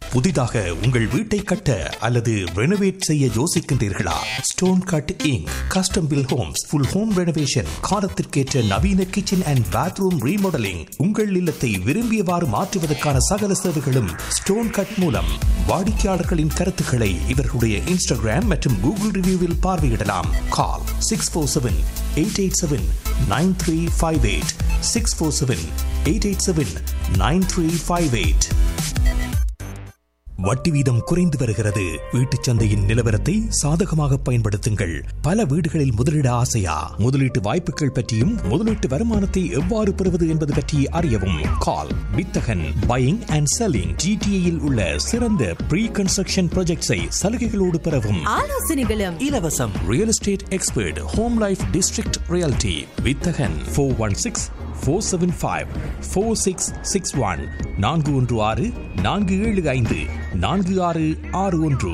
புதிதாக உங்கள் வீட்டை கட்ட அல்லது ரெனோவேட் செய்ய யோசிக்கின்றீர்களா stone cutting custom built homes full home renovation காலத்திற்கேற்ற நவீன கிச்சன் அண்ட் பாத்ரூம் ரீமாடலிங் உங்கள் இல்லத்தை விரும்பியவாறு மாற்றுவதற்கான சகல சேவைகளும் ஸ்டோன் கட் மூலம் வாடிக்கையாளர்களின் கருத்துக்களை இவர்களுடைய இன்ஸ்டாகிராம் மற்றும் கூகுள் ரிவ்யூவில் பார்வையிடலாம் call six four seven eight eight seven nine three five eight six four seven eight eight seven nine three five eight வட்டி வீதம் குறைந்து வருகிறது வீட்டுச் சந்தையின் நிலவரத்தை சாதகமாக பயன்படுத்துங்கள் பல வீடுகளில் முதலீட ஆசையா முதலீட்டு வாய்ப்புகள் பற்றியும் முதலீட்டு வருமானத்தை எவ்வாறு பெறுவது என்பது பற்றி அறியவும் கால் வித்தகன் பையிங் அண்ட் செல்லிங் ஜிடிஏயில் உள்ள சிறந்த ப்ரீ கன்ஸ்ட்ரக்ஷன் ப்ராஜெக்ட்ஸை சலுகைகளோடு பெறவும் ஆலோசனைகளும் இலவசம் real estate expert home life district reality வித்தகன் four one six four seven five four six six one நான்கு ஒன்று ஆறு நான்கு ஏழு ஐந்து நான்கு ஆறு ஆறு ஒன்று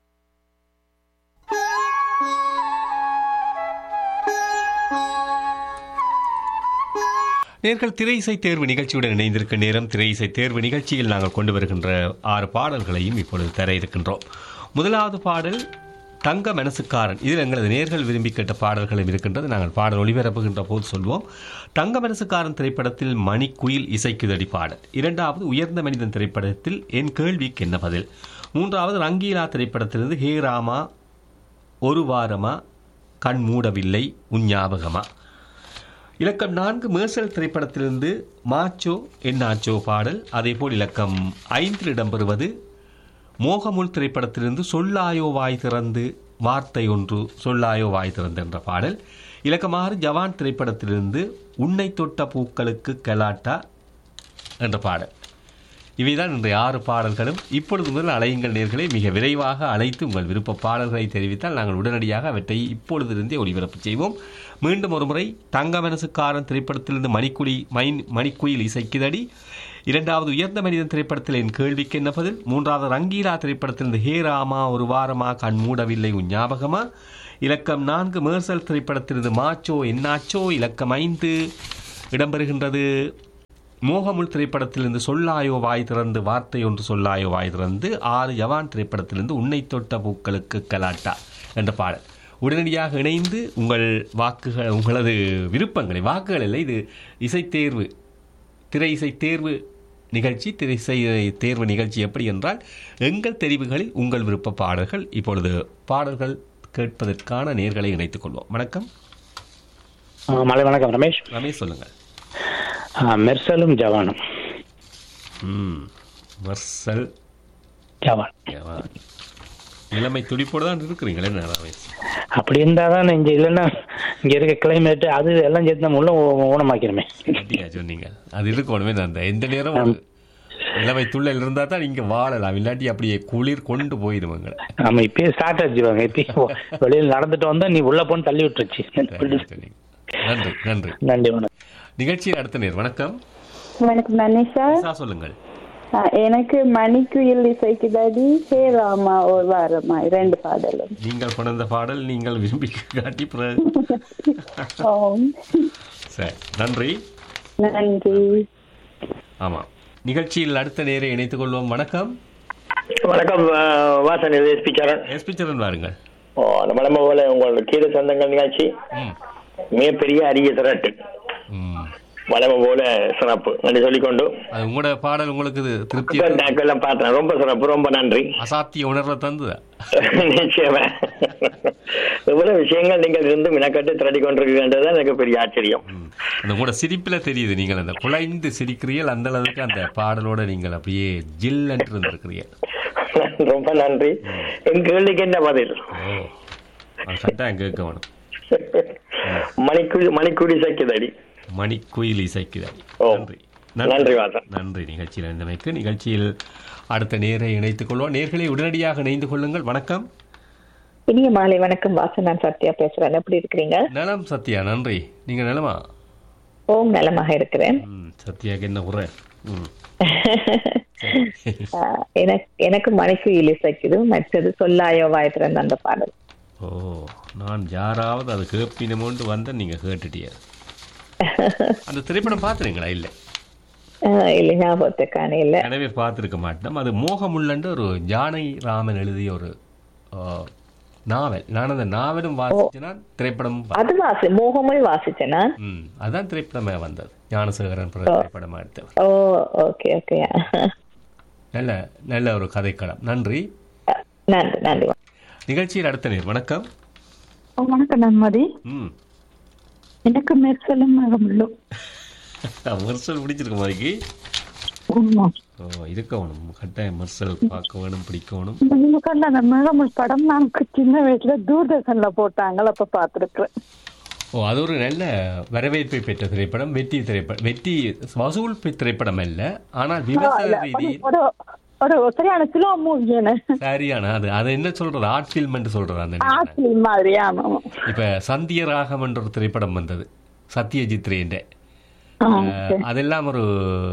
நேர்கள் திரை இசை தேர்வு நிகழ்ச்சியுடன் இணைந்திருக்க நேரம் திரை இசை தேர்வு நிகழ்ச்சியில் நாங்கள் கொண்டு வருகின்ற ஆறு பாடல்களையும் இப்பொழுது தர இருக்கின்றோம் முதலாவது பாடல் தங்க மனசுக்காரன் இதில் எங்களது நேர்கள் விரும்பி கேட்ட பாடல்களும் இருக்கின்றது நாங்கள் பாடல் ஒளிபரப்புகின்ற போது சொல்வோம் தங்க மனசுக்காரன் திரைப்படத்தில் மணிக்குயில் இசைக்குதடி பாடல் இரண்டாவது உயர்ந்த மனிதன் திரைப்படத்தில் என் கேள்விக்கு என்ன பதில் மூன்றாவது ரங்கீலா திரைப்படத்திலிருந்து ஹே ராமா ஒரு வாரமா கண் மூடவில்லை உன் ஞாபகமா இலக்கம் நான்கு மேர்சல் திரைப்படத்திலிருந்து மாச்சோ என்னாச்சோ பாடல் அதேபோல் இலக்கம் ஐந்தில் இடம்பெறுவது மோகமுல் திரைப்படத்திலிருந்து சொல்லாயோ வாய் திறந்து வார்த்தை ஒன்று சொல்லாயோ வாய் திறந்து என்ற பாடல் இலக்கம் ஆறு ஜவான் திரைப்படத்திலிருந்து உன்னை தொட்ட பூக்களுக்கு கலாட்டா என்ற பாடல் இவைதான் இன்றைய ஆறு பாடல்களும் இப்பொழுது முதல் அலையுங்கள் நேர்களை மிக விரைவாக அழைத்து உங்கள் விருப்ப பாடல்களை தெரிவித்தால் நாங்கள் உடனடியாக அவற்றை இப்பொழுதிருந்தே ஒளிபரப்பு செய்வோம் மீண்டும் ஒருமுறை தங்க மனசுக்காரன் திரைப்படத்திலிருந்து மணிக்குடி மைன் மணிக்குயில் இசைக்குதடி இரண்டாவது உயர்ந்த மனிதன் திரைப்படத்தில் என் கேள்விக்கு என்ன பதில் மூன்றாவது ரங்கீலா திரைப்படத்திலிருந்து ஹே ராமா ஒரு வாரமா கண் மூடவில்லை உன் ஞாபகமா இலக்கம் நான்கு மேர்சல் திரைப்படத்திலிருந்து மாச்சோ என்னாச்சோ இலக்கம் ஐந்து இடம்பெறுகின்றது மோகமுல் திரைப்படத்திலிருந்து சொல்லாயோ வாய் திறந்து வார்த்தை ஒன்று சொல்லாயோ வாய் திறந்து ஆறு ஜவான் திரைப்படத்திலிருந்து உன்னை தொட்ட பூக்களுக்கு கலாட்டா என்ற பாடல் உடனடியாக இணைந்து உங்கள் வாக்குகள் உங்களது விருப்பங்களை வாக்குகள் இல்லை இது இசைத்தேர்வு திரை இசை தேர்வு நிகழ்ச்சி திரை இசை தேர்வு நிகழ்ச்சி எப்படி என்றால் எங்கள் தெரிவுகளில் உங்கள் விருப்ப பாடல்கள் இப்பொழுது பாடல்கள் கேட்பதற்கான நேர்களை இணைத்துக் கொள்வோம் வணக்கம் ஆ, மலை வணக்கம் ரமேஷ் ரமேஷ் சொல்லுங்கள் ஆ, மெர்சலும் ஜவானும் ம் மர்சல் ஜவான் ஜவான். நிலைமை துடிப்போடு தான் இருக்கிறீங்களே என்ன ரமேஷ் அப்படி இருந்தா தான் இங்க இல்லைன்னா இங்க இருக்க கிளைமேட் அது எல்லாம் சேர்த்து நம்ம உள்ள ஊ- ஊனமாக்கிறோமே அப்படியா சொன்னீங்க அது இருக்கணுமே அந்த எந்த நேரம் ஒரு நிலைமை துள்ளல் இருந்தா தான் நீங்க வாழலாம் இல்லாட்டி அப்படியே குளிர் கொண்டு போயிடுவாங்க ஆமா இப்பயே ஸ்டார்ட் ஆச்சுவாங்க இப்பயே வெளியில நடந்துட்டு வந்தா நீ உள்ள போன்னு தள்ளி விட்டுருச்சு நன்றி நன்றி நன்றி வணக்கம் நிகழ்ச்சியின் அடுத்த நேர் வணக்கம் வணக்கம் நான் நிஷா நிஷா சொல்லுங்கள் ஆ, எனக்கு மணிக்குயில் இசைக்குதாடி ஹே ராமா ஒரு வாரமா ரெண்டு பாடலும் நீங்கள் கொண்ட பாடல் நீங்கள் விரும்பி காட்டி பிறகு ஆம். சரி நன்றி நன்றி ஆமாம் நிகழ்ச்சியில் அடுத்த நேரை இணைத்துக் கொள்வோம் வணக்கம் வணக்கம் அஹ், வாசன் இது எஸ்பி சரண் எஸ்பி சரண் வாருங்கள் ஓ அந்த வளமை போல உங்களோட கீழ சொந்தங்கள் நிகழ்ச்சி ம் மிகப்பெரிய அரிய திரட்டு ம் வளமை போல சிறப்பு நன்றி சொல்லிக்கொண்டு அது உங்களோட பாடல் உங்களுக்கு இது திருப்தி நாட்கள்லாம் பார்த்தேன் ரொம்ப சிறப்பு ரொம்ப நன்றி அசாத்திய உணர்வை தந்ததா நிச்சயமா இவ்வளவு விஷயங்கள் நீங்கள் இருந்து மினக்கட்டு திரட்டி கொண்டிருக்கின்றது எனக்கு பெரிய ஆச்சரியம் ம். அந்த உங்களோட சிரிப்புல தெரியுது நீங்கள் அந்த குலைந்து சிரிக்கிறீர்கள் அந்த அளவுக்கு அந்த பாடலோட நீங்கள் அப்படியே ஜில் என்று இருந்திருக்கிறீர்கள் ரொம்ப நன்றி என் கேள்விக்கு என்ன பதில் ஓ அது கட்டாயம் கேட்க வேணும் மணிக்குடி மணிக்குடி சக்கிதடி மணிக்குயில் இசைக்குதாய் ஓ. நன்றி நன்றி, வாசன். நன்றி நிகழ்ச்சியில் இருந்தமைக்கு நிகழ்ச்சியில் அடுத்த நேரை இணைத்துக் கொள்வோம் நேர்களை உடனடியாக இணைந்து கொள்ளுங்கள் வணக்கம் இனிய மாலை வணக்கம் வாசன் நான் சத்யா பேசுறேன் எப்படி இருக்கிறீங்க நலம் சத்யா நன்றி நீங்க நலமா ஓம் நலமாக இருக்கிறேன் ம் சத்யாக்கு என்ன உரை ம் ஆஹ் எனக்கு எனக்கு மணிக்கு இலிசைக்குது மற்றது சொல்லாயோ வாய் திறந்த அந்த பாடல் ஓ நான் யாராவது அது கேட்பினமோண்டு வந்த நீங்க கேட்டுட்டிய அந்த திரைப்படம் பார்த்துறீங்களா இல்லை அஹ், இல்ல ஞாபகத்துக்கான இல்ல எனவே பார்த்துருக்க மாட்டோம் அது மோகமுள்ளன்ற ஒரு ஜானை ராமன் எழுதிய ஒரு ஆ, நாவல் நான் அந்த நாவலும் வாசிச்சேன்னா திரைப்படமும் பா- அது வாசி மோகமுள் வாசிச்சேனா ம் அதான் திரைப்படமே வந்தது ஞானசேகரன் பிறகு திரைப்படமா எடுத்தவர் ஓ ஓகே ஓகே நல்ல நல்ல ஒரு கதைக்களம் நன்றி நன்றி நன்றி நிகழ்ச்சியில் அடுத்த நேர் வணக்கம் வணக்கம் நன்மதி ம் எனக்கு மெர்சலும் மகமுள்ளும் மெர்சல் பிடிச்சிருக்கு மாதிரிக்கு உண்மை ஓ இருக்க வேணும் கட்டாயம் மெர்சல் பார்க்க வேணும் பிடிக்கணும் நீங்க சொன்ன அந்த மகமுள் படம் நமக்கு சின்ன வயசுல தூர்தர்ஷன்ல போட்டாங்க அப்ப பாத்துருக்கேன் ஓ அது ஒரு நல்ல வரவேற்பை பெற்ற திரைப்படம் வெற்றி திரைப்படம் வெற்றி வசூல் பெ- திரைப்படம் அல்ல ஆனால் விமர்சன ரீதியில் ஒரு ஒரு சரியான ஸ்லோ மூவி சரியான அது அது என்ன சொல்றது ஆர்ட் ஃபில்ம் என்று சொல்றது அந்த நேரம். ஆட்சி மாதிரி ஆமா ஆமா. இப்ப சந்திய ராகம் என்ற ஒரு திரைப்படம் வந்தது சத்யஜித் ரேண்ட ஆ, அதெல்லாம் ஒரு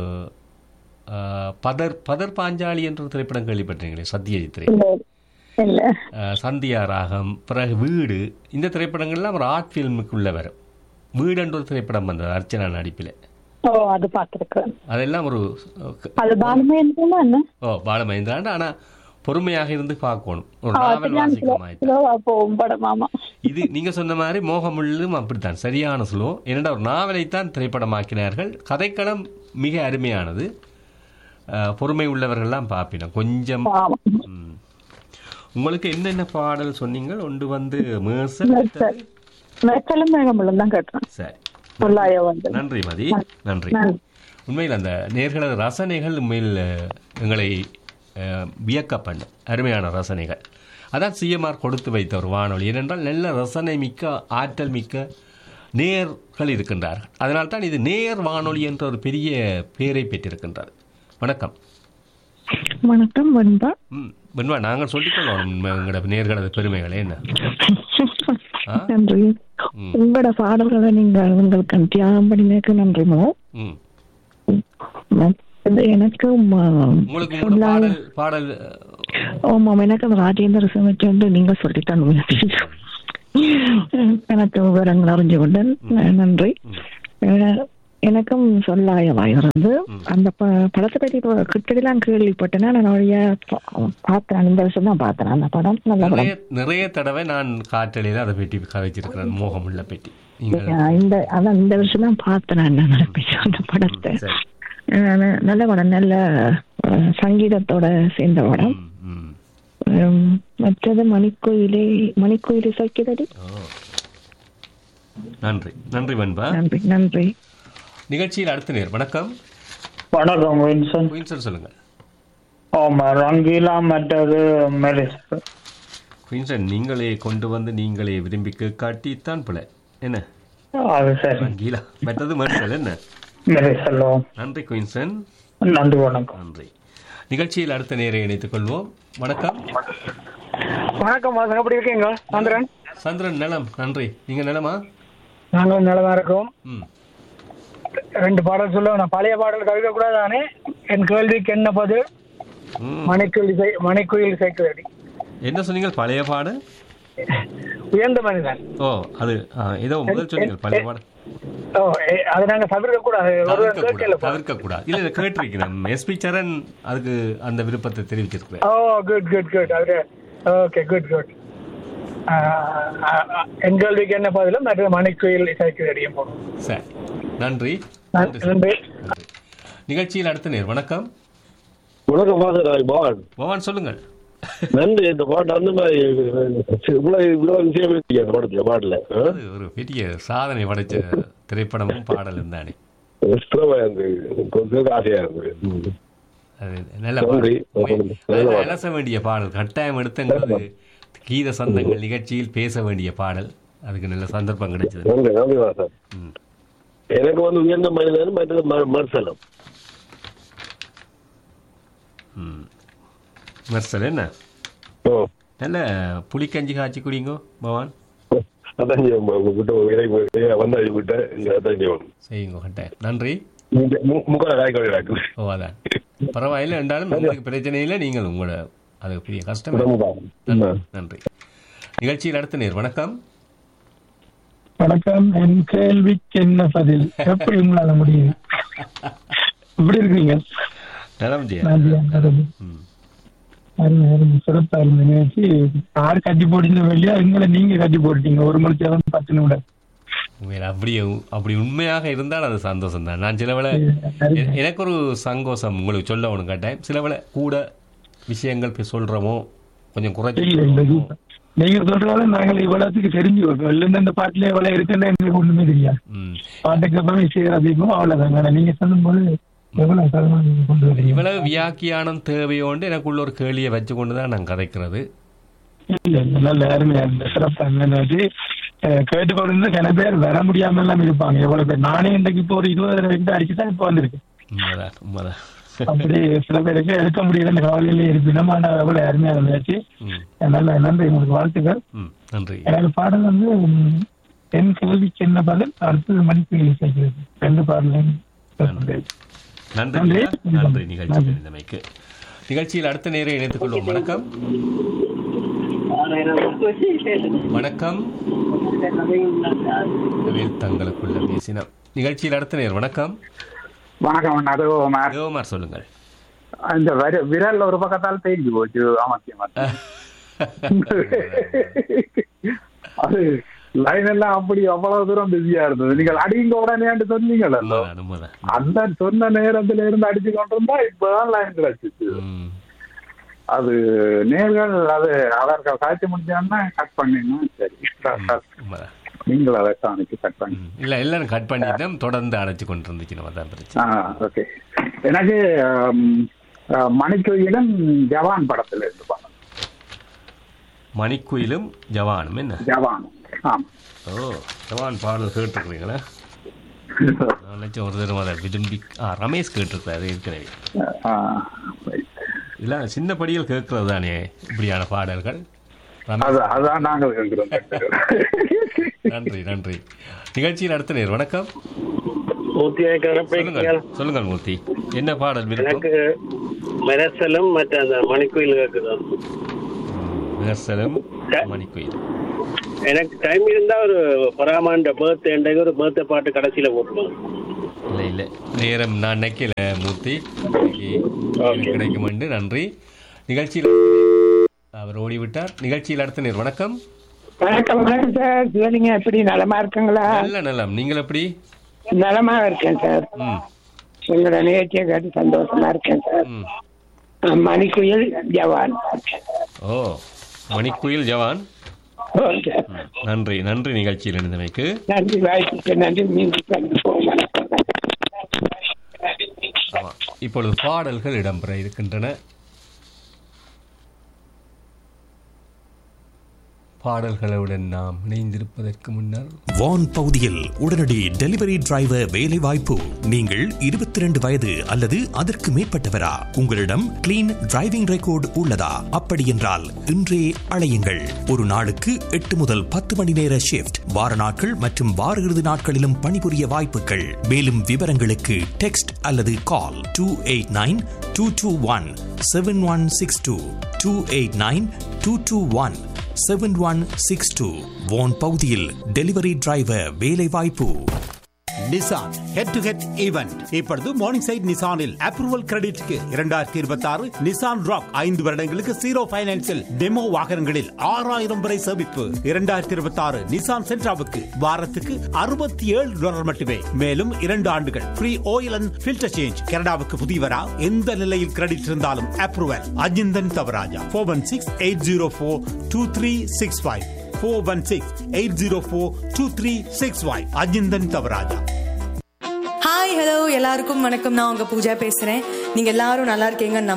அஹ், பதர் பதர் பாஞ்சாலி என்ற ஒரு திரைப்படம் கேள்விப்பட்டீங்களே சத்யஜித் ரே இல்ல இல்ல அஹ், சந்தியா ராகம் பிறகு வீடு இந்த திரைப்படங்கள்லாம் ஒரு ஆர்ட் ஃபில்முக்குள்ள வரும் வீடு என்ற ஒரு திரைப்படம் வந்தது அர்ச்சனா நடிப்பில் ஓ அது பாத்துருக்கேன் அதெல்லாம் ஒரு அது பாலுமேந்திரன் என்ன ஓ பாலமகேந்திராண்டு ஆனா பொறுமையாக இருந்து பார்க்கணும் ஒரு நாவல் வாசிக்கமாயிட்டு ஸ்லோவா போகும் படம் ஆமா இது நீங்க சொன்ன மாதிரி மோகமுள்ளும் அப்படித்தான் சரியான ஸ்லோ என்னடா ஒரு நாவலைத்தான் திரைப்படமாக்கினார்கள் கதைக்களம் மிக அருமையானது அஹ், பொறுமை உள்ளவர்கள்லாம் பார்ப்பினோம் கொஞ்சம் ஆமா ம். உங்களுக்கு என்னென்ன பாடல் சொன்னீங்க ஒன்று வந்து மேசல் மெர்சல் மெர்சலும் மகமுள்ளும் தான் கேட்டேன் சரி சொல்லாயோ வந்து நன்றி மதி நன்றி நன்றி. உண்மையில் அந்த நேர்களது ரசனைகள் உண்மையில் அஹ், எங்களை அஹ், வியக்க பண்ணும் அருமையான ரசனைகள் அதான் சிஎம்ஆர் கொடுத்து வைத்த ஒரு வானொலி ஏனென்றால் நல்ல ரசனை மிக்க ஆற்றல் மிக்க நேர்கள் இருக்கின்றார்கள் அதனால்தான் இது நேர் வானொலி என்ற ஒரு பெரிய பெயரை பெற்றிருக்கின்றது வணக்கம் வணக்கம் வெண்பா ம் வெண்வா நாங்கள் சொல்லிக்கொள்ளணும் உண்மை எங்களோட நேர்களது பெருமைகளே என்ன ஆ? நன்றி ம். உங்களோட பாடல்களை நீங்கள் உங்களுக்கு தியாகம் பண்ணினேக்கு நன்றி மேடம் ம் இது எனக்கு ம- உங்களுக்கு உங்களோட பாடல் பாடல் ஆமாம் எனக்கு அந்த ராஜேந்திர சுமிச்சு வந்து நீங்க சொல்லித்தான் எனக்கு விவரங்கள் அறிஞ்சு கொண்டேன் நன்றி அஹ், எனக்கும் சொல்லாயவாய் இருந்து அந்த ப- படத்தை பற்றி இப்போ கிட்டடிலாம் கேள்விப்பட்டேன் நான் நிறைய பா- பார்த்தேன் இந்த வருஷம் தான் பார்த்தேன் அந்த படம் நல்ல நிறைய படம் நிறைய தடவை நான் காற்றலையில் அதை பெட்டி கதைச்சிருக்கிறேன் மோகமுள்ள பெட்டி நீங்கள் அஹ், இந்த அதான் இந்த வருஷம் தான் பார்த்தேன் நான் நடப்பிச்சு அந்த படத்தை சரி அஹ், ந- நல்ல படம் நல்ல அஹ், சங்கீதத்தோட சேர்ந்த படம் ம், ம். உம், மற்றது மணிக்கோயிலே மணிக்கோயிலே சைக்கிதடி ஓ. நன்றி நன்றி வெண்பா நன்றி நன்றி நிகழ்ச்சியில் அடுத்த நேர் வணக்கம் வணக்கம் வின்சன் குயின்சன் சொல்லுங்க ஆமா ரங்கீலா மற்றது மெரிஸ் குயின்சன் நீங்களே கொண்டு வந்து நீங்களே விரும்பி காட்டித்தான் பிள்ளை என்ன அது சரி ரங்கீலா மற்றது மறுத்தல் என்ன மெரிஸ் ஹலோ நன்றி குயின்சன் நன்றி வணக்கம் நன்றி நிகழ்ச்சியில் அடுத்த நேரை இணைத்துக் கொள்வோம் வணக்கம் வணக்கம் வாசன் எப்படி இருக்கீங்க சந்திரன் சந்திரன் நலம் நன்றி நீங்க நலமா நாங்களும் நல்லதா இருக்கோம் ம் ரெண்டு பாடல் சொல்ல நான் பழைய பாடல் கவிதை கூட தானே என் கேள்விக்கு என்ன பதில் ம். மணிக்குயில் இசை மணிக்குயில் இசைக்குதடி என்ன சொன்னீங்க பழைய பாடு உயர்ந்த மனிதன் ஓ அது ஆ, ஏதோ முதல் சொன்னீங்க பழைய பாடு ஓ ஏ, அதை நாங்க தவிர்க்க கூடாது ஒரு தவிர்க்க கேட்கல கூடாது தவிர்க்க கூடாது இல்ல இல்ல கேட்டிருக்கிறேன் எஸ்பி சரண் அதுக்கு அந்த விருப்பத்தை தெரிவிச்சிருக்கிறேன் ஓ குட் குட் குட் அது ஓகே குட் குட் என் கேள்விக்கு என்ன பதிலும் மற்ற மணிக்குயில் இசைக்குதடியும் போடும் சரி நன்றி நன்றி. நன்றி நன்றி. நிகழ்ச்சியில் அடுத்த நேர் வணக்கம் வணக்கம் பாசராய் பவான் பவான் சொல்லுங்கள் நன்றி இந்த பாட்டு அந்த மாதிரி இவ்வளவு இவ்வளவு விஷயம் இருக்கு அந்த படத்துல பாட்டுல ஆ? அது ஒரு பெரிய சாதனை படைச்ச திரைப்படமும் பாடலும் தானே இஷ்டமா இருந்தது கொஞ்சம் ஆசையா இருந்தது ம். அது நல்ல நன்றி. பாடல் நல்ல அது பாடல். அலச வேண்டிய பாடல் கட்டாயம் எடுத்தங்கிறது கீத சொந்தங்கள் நிகழ்ச்சியில் பேச வேண்டிய பாடல் அதுக்கு நல்ல சந்தர்ப்பம் கிடைச்சது நன்றி நன்றி வாசன் ம். எனக்கு வந்து உயர்ந்த மனிதன் மற்றது ம- மர்சலம் ம் மெர்சல் என்ன ஓ நல்ல புளிக்கஞ்சி காய்ச்சி குடிங்கோ பவான் அதான் செய்ய மு- விட்டு இறங்கி வந்தாடி விட்ட அதான் செய்யணும் செய்யுங்க கட்டாயம் நன்றி முக்கால காய்கறி ராக்கு ஓ அதான் பரவாயில்ல என்றாலும் உங்களுக்கு பிரச்சனை இல்லை நீங்கள் உங்களோட அது பெரிய கஷ்டம் நன்றி நன்றி நிகழ்ச்சியில் அடுத்த நேர் வணக்கம் வணக்கம் என் கேள்விக்கு என்ன பதில் எப்படி உங்களால முடியும் எப்படி இருக்கீங்க நலம் ஜெயா நான் ஜெயா நரம்பு. அருமை, அருமை. சிறப்பா இருந்த நிகழ்ச்சி யார் கட்டி போட்டீங்க வெளியா எங்களை நீங்க கட்டி போட்டீங்க ஒரு மணி நேரம் பத்து நிமிடம் உண்மையில அப்படியே அப்படி உண்மையாக இருந்தால் அது சந்தோஷம் தான் நான் சில வேளை எ- எனக்கு ஒரு சங்கோஷம் உங்களுக்கு சொல்ல ஒன்று கேட்டேன் சில வேளை கூட விஷயங்கள் போய் சொல்றோமோ கொஞ்சம் குறைச்சி இல்ல இல்ல சூப்பர். நீங்க சொல்றதால நாங்கள் இவ்வளவுக்கு தெரிஞ்சு வைப்போம் இல்லைன்னா இந்த பாட்டுல எவ்வளவு இருக்குன்னு எங்களுக்கு ஒண்ணுமே தெரியாது பாட்டுக்கு அப்புறம் இசை அதிகமும் அவ்வளவுதான் ஆனா நீங்க சொல்லும்போது எவ்வளவு சதவீதம் நீங்க கொண்டு வரீங்க இவ்வளவு வியாக்கியானம் தேவையோண்டு எனக்குள்ள ஒரு கேள்வியை வச்சு கொண்டு தான் நான் கதைக்கிறது இல்ல இல்ல நல்ல அருமையா இருந்த சிறப்பா இருந்தது கேட்டு கொண்டு சில பேர் வர முடியாம எல்லாம் இருப்பாங்க எவ்வளவு பேர் நானே இன்றைக்கு இப்போ ஒரு இருபது ரெண்டு அடிச்சு தான் இப்போ வந்திருக்கு உண்மைதான் உண்மைதான் அப்படி சில பேருக்கு எடுக்க முடியல இந்த கவலையில இருப்பினும் ஆனா எவ்வளவு அருமையா இருந்துச்சு நல்ல நன்றி உங்களுக்கு வாழ்த்துக்கள் ம் நன்றி எனக்கு பாடல் வந்து ம், என் கேள்விக்கு என்ன பதில் அடுத்தது மணிக்கு இசைக்கிறது ரெண்டு பாடலையும் நன்றி நன்றி. ஜெயா. நன்றி நிகழ்ச்சி இருந்தமைக்கு நிகழ்ச்சியில் அடுத்த நேரம் இணைத்துக் கொள்வோம் வணக்கம் வணக்கம் வேல் தங்களுக்குள்ள பேசினோம் நிகழ்ச்சியில் அடுத்த நேரம் வணக்கம் வணக்கம் நதுகுமார் தேவமார் சொல்லுங்கள் இந்த விர- விரல் ஒரு பக்கத்தால் தேஞ்சு போச்சு அமர்த்தியம் அது லைன் எல்லாம் அப்படி அவ்வளவு தூரம் பிஸியா இருந்தது நீங்கள் அடிங்க உடனே சொன்னீங்கல்ல உண்மைதான் உண்மைதான் அந்த சொன்ன நேரத்துல இருந்து அடிச்சு கொண்டிருந்தா இப்பதான் லைன் கிடைச்சிச்சு அது நேர்கள் அது அதற்கு காய்ச்சி முடிச்சான்னா கட் பண்ணினா சரி உண்மைதான் நீங்கள் அதை காணிச்சு கட் பண்ணி இல்ல எல்லாரும் கட் பண்ணிட்டோம் தொடர்ந்து அடைச்சு கொண்டு இருந்துச்சு நம்ம தான் பிரச்சனை ஆ ஓகே எனக்கு ஆம், ஆ, மணிக்கொயிலும் ஜவான் படத்துல இருந்து பாருங்க மணிக்குயிலும் ஜவானும் என்ன ஜவான் ஆமா ஓ ஜவான் பாடல் கேட்டுருக்கீங்களா நான் நினைச்சேன் ஒரு தடவை அதை விரும்பி ஆ ரமேஷ் கேட்டிருக்காரு ஏற்கனவே ஆ, இல்ல சின்ன படியில் கேட்கறது தானே இப்படியான பாடல்கள் ரமேஷ் அது அதான் நாங்கள் கேட்கிறோம் நன்றி நன்றி நிகழ்ச்சியில் அடுத்த நேர் வணக்கம் மூர்த்தி சொல்லுங்கள் சொல்லுங்கள் மூர்த்தி என்ன பாடல் விருப்பம் எனக்கு மெரசலும் மற்ற அந்த மணிக்குயில் கேட்குது விமர்சனம் மணிக்குயில் எனக்கு டைம் இருந்தா ஒரு பராமாண்ட பர்த்டே இன்றைக்கு ஒரு பர்த்டே பாட்டு கடைசியில போட்டுருவோம் இல்ல இல்ல நேரம் நான் நினைக்கல மூர்த்தி இன்னைக்கு எனக்கு கிடைக்கும் என்று நன்றி நிகழ்ச்சியில் அவர் ஓடிவிட்டார் நிகழ்ச்சியில் அடுத்த நேர் வணக்கம் வணக்கம் வணக்கம் சார் சிவலிங்க எப்படி நலமா இருக்குங்களா நல்ல நலம் நீங்கள் எப்படி நலமா இருக்கேன் சார் ம் உங்களோட நிகழ்ச்சியை கேட்டு சந்தோஷமா இருக்கேன் சார் ம் அஹ், மணிக்குயில் ஜவான் ஓ மணிக்குயில் ஜவான் ஓகே நன்றி நன்றி நிகழ்ச்சியில் இருந்தமைக்கு நன்றி வாய்ப்புக்கு நன்றி மீண்டும் சந்திப்போம் வணக்கம் ஆமா இப்பொழுது பாடல்கள் இடம்பெற இருக்கின்றன பாடல்களுடன் நாம் இணைந்திருப்பதற்கு முன்னர் வான் பகுதியில் உடனடி டெலிவரி டிரைவர் வேலை வாய்ப்பு நீங்கள் இருபத்தி ரெண்டு வயது அல்லது அதற்கு மேற்பட்டவரா உங்களிடம் கிளீன் டிரைவிங் ரெக்கார்டு உள்ளதா அப்படி என்றால் இன்றே அழையுங்கள் ஒரு நாளுக்கு எட்டு முதல் பத்து மணி நேர ஷிப்ட் வார நாட்கள் மற்றும் வார இறுதி நாட்களிலும் பணிபுரிய வாய்ப்புகள் மேலும் விவரங்களுக்கு டெக்ஸ்ட் அல்லது call two eight nine two two one seven one six two two eight nine two two one seven one six two Vaughan பகுதியில் டெலிவரி டிரைவர் வேலை வாய்ப்பு Nissan head to head event இப்பொழுது மார்னிங் சைட் நிசானில் approval கிரெடிட்க்கு இரண்டாயிரத்தி இருபத்தி ஆறு Nissan rock ஐந்து வருடங்களுக்கு ஜீரோ பைனான்சில் டெமோ வாகனங்களில் ஆறாயிரம் வரை சேமிப்பு இரண்டாயிரத்தி இருபத்தி ஆறு நிசான் சென்ட்ராவுக்கு வாரத்துக்கு அறுபத்தி ஏழு டாலர் மட்டுமே மேலும் இரண்டு ஆண்டுகள் free oil and filter change கனடாவுக்கு புதியவரா எந்த நிலையில் கிரெடிட் இருந்தாலும் approval Ajinthan Thavarajah four one six eight zero four two three six five four one six eight zero four two three six five Ajinthan Thavarajah hi hello எல்லாருக்கும் வணக்கம் நான் உங்க பூஜா பேசுறேன் நீங்க எல்லாரும் நல்லா இருக்கீங்க